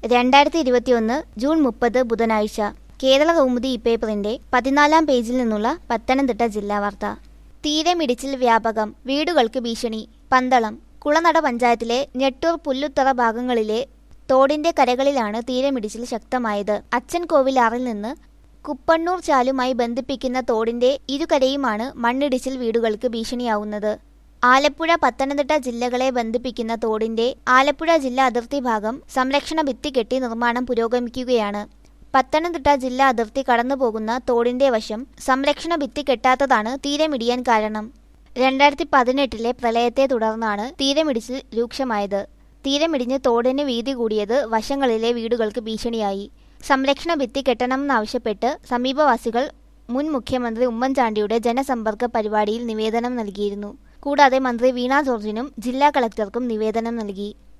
രണ്ടായിരത്തി ഇരുപത്തിയൊന്ന് ജൂൺ മുപ്പത് ബുധനാഴ്ച കേരള കൗമുദി ഇപ്പേപ്പറിന്റെ പതിനാലാം പേജിൽ നിന്നുള്ള പത്തനംതിട്ട ജില്ലാ വാർത്ത തീരമിടിച്ചിൽ വ്യാപകം വീടുകൾക്ക് ഭീഷണി പന്തളം കുളനട പഞ്ചായത്തിലെ ഞെട്ടൂർ പുല്ലുത്തറ ഭാഗങ്ങളിലെ തോടിന്റെ കരകളിലാണ് തീരമിടിച്ചിൽ ശക്തമായത് അച്ഛൻ കോവിലാറിൽ നിന്ന് കുപ്പണ്ണൂർ ചാലുമായി ബന്ധിപ്പിക്കുന്ന തോടിന്റെ ഇരുകരയുമാണ് മണ്ണിടിച്ചിൽ വീടുകൾക്ക് ഭീഷണിയാവുന്നത് ആലപ്പുഴ പത്തനംതിട്ട ജില്ലകളെ ബന്ധിപ്പിക്കുന്ന തോടിന്റെ ആലപ്പുഴ ജില്ലാ അതിർത്തി ഭാഗം സംരക്ഷണ ഭിത്തി കെട്ടി നിർമ്മാണം പുരോഗമിക്കുകയാണ് പത്തനംതിട്ട ജില്ലാ അതിർത്തി കടന്നുപോകുന്ന തോടിന്റെ വശം സംരക്ഷണ ഭിത്തി കെട്ടാത്തതാണ് തീരമിടിയാൻ കാരണം രണ്ടായിരത്തി പതിനെട്ടിലെ പ്രളയത്തെ തുടർന്നാണ് തീരമിടിച്ചിൽ രൂക്ഷമായത് തീരമിടിഞ്ഞ് തോടിന് വീതി കൂടിയത് വശങ്ങളിലെ വീടുകൾക്ക് ഭീഷണിയായി സംരക്ഷണ ഭിത്തി കെട്ടണമെന്നാവശ്യപ്പെട്ട് സമീപവാസികൾ മുൻ മുഖ്യമന്ത്രി ഉമ്മൻചാണ്ടിയുടെ ജനസമ്പർക്ക പരിപാടിയിൽ നിവേദനം നൽകിയിരുന്നു കൂടാതെ മന്ത്രി വീണ ജോർജിനും ജില്ലാ കളക്ടർക്കും നിവേദനം നൽകി